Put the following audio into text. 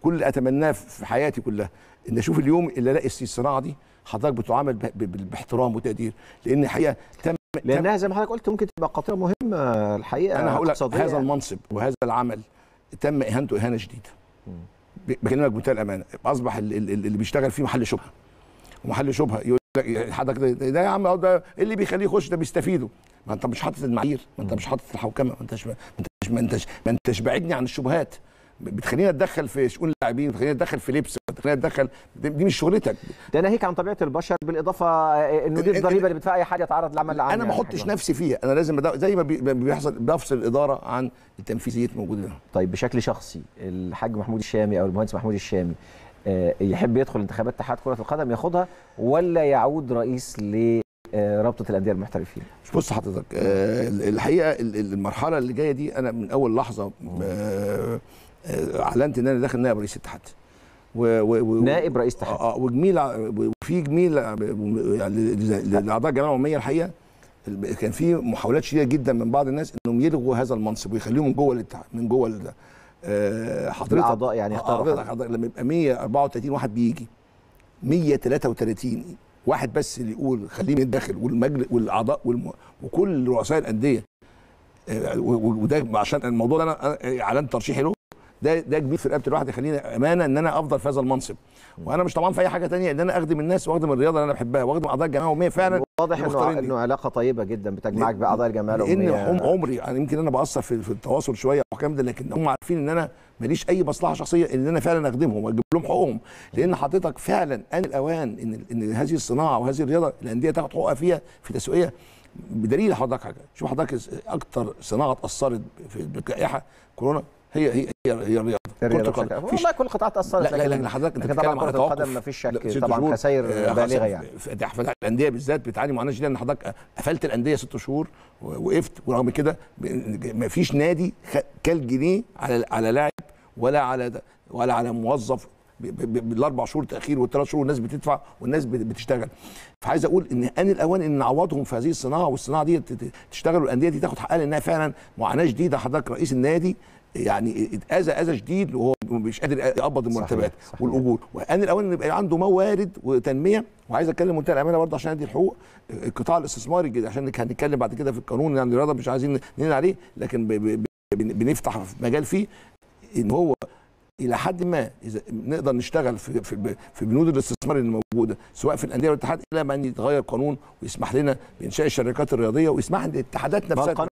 كل اللي اتمناه في حياتي كلها ان اشوف اليوم اللي الاقي الصناعه دي حضرتك بتعامل ب- ب- باحترام وتقدير لان الحقيقه تم لانها زي ما حضرتك قلت ممكن تبقى قطيره مهمه الحقيقه انا هقول لك اقتصادية هذا يعني. المنصب وهذا العمل تم اهانته اهانه شديده ب- بكلمك بمنتهى الامانه اصبح ال- ال- اللي بيشتغل فيه محل شبهه ومحل شبهه يقول لك حضرتك ده, ده يا عم أهو ده إيه اللي بيخليه يخش ده بيستفيدوا ما انت مش حاطط المعايير ما انت مش حاطط الحوكمه ما انتش ما انتش ما انتش ما انتش بعدني عن الشبهات بتخلينا اتدخل في شؤون اللاعبين بتخلينا اتدخل في لبس بتخلينا اتدخل دي دي مش شغلتك ده ناهيك عن طبيعه البشر بالاضافه آه، انه دي ال- الضريبه اللي بتدفع اي حد يتعرض لعمل العام انا ما يعني احطش حاجة. نفسي فيها انا لازم أدا- زي ما بي- بيحصل بفصل الاداره عن التنفيذيه الموجوده طيب بشكل شخصي الحاج محمود الشامي او المهندس محمود الشامي آه، يحب يدخل انتخابات اتحاد كره القدم ياخدها ولا يعود رئيس لرابطه الانديه المحترفين بص حضرتك آه، الحقيقه ال- ال- المرحله اللي جايه دي انا من اول لحظه آه، آه، اعلنت ان انا داخل نائب رئيس الاتحاد و- و- و- نائب رئيس اتحاد اه آه، وجميل ع- وفي جميل ع- يعني ل- لاعضاء الجمعيه العموميه الحقيقه ال- كان في محاولات شديده جدا من بعض الناس انهم يلغوا هذا المنصب ويخليهم من جوه الاتحاد من جوه ال- آه، حضرتك الأعضاء يعني آه، يختاروا حضرتك حد. حضرتك لما يبقى 134 واحد بيجي 133 واحد بس اللي يقول خليني يتدخل والمجلس والاعضاء والم... وكل رؤساء الانديه آه، و- و- وده عشان الموضوع ده انا أنا اعلنت ترشيحي له ده ده كبير في رقبه الواحد يخليني امانه ان انا افضل في هذا المنصب وانا مش طبعا في اي حاجه تانية ان انا اخدم الناس واخدم الرياضه اللي انا بحبها واخدم اعضاء الجمعيه العموميه فعلا واضح انه مختاريني. انه علاقه طيبه جدا بتجمعك باعضاء الجمعيه لان العموميه هم عمري يعني يمكن انا بأثر في, في التواصل شويه والكلام ده لكن هم عارفين ان انا ماليش اي مصلحه شخصيه ان انا فعلا اخدمهم واجيب لهم حقوقهم لان حضرتك فعلا ان الاوان ان ان هذه الصناعه وهذه الرياضه الانديه تاخد حقوقها فيها في تسويقيه بدليل حضرتك حاجه شوف حضرتك اكتر صناعه اتاثرت في بجائحه كورونا هي هي هي, هي الرياضه الرياضة كرة بشكل- القدم. والله كل القطاعات اثرت لا لا لكن حضرتك انت لكن طبعا بتتكلم على كره القدم توقف ما فيش لا، شك ست طبعا شهور. خسائر آه، بالغه خسائر. يعني فتح فتح الانديه بالذات بتعاني معاناه شديده ان حضرتك قفلت الانديه ست شهور ووقفت ورغم كده ما فيش نادي خ- كل جنيه على على لاعب ولا على ده- ولا على موظف ب- ب- ب- بالاربع شهور تاخير والثلاث شهور الناس بتدفع والناس بت- بتشتغل فعايز اقول ان ان الاوان ان نعوضهم في هذه الصناعه والصناعه دي تت- تشتغل والانديه دي تاخد حقها لانها فعلا معاناه شديده حضرتك رئيس النادي يعني اتاذى اذى شديد وهو مش قادر يقبض المرتبات صحيح، صحيح. والاجور وان الاوان ان يبقى عنده موارد وتنميه وعايز اتكلم منتهى الامانه برضه عشان ادي الحقوق القطاع الاستثماري الجديد، عشان هنتكلم بعد كده في القانون يعني الرياضه مش عايزين ننقل عليه لكن ب- ب- ب- بنفتح مجال فيه ان هو الى حد ما اذا نقدر نشتغل في في, في بنود الاستثمار اللي موجوده سواء في الانديه والاتحاد الى ما ان يتغير قانون ويسمح لنا بانشاء الشركات الرياضيه ويسمح للاتحادات نفسها القانون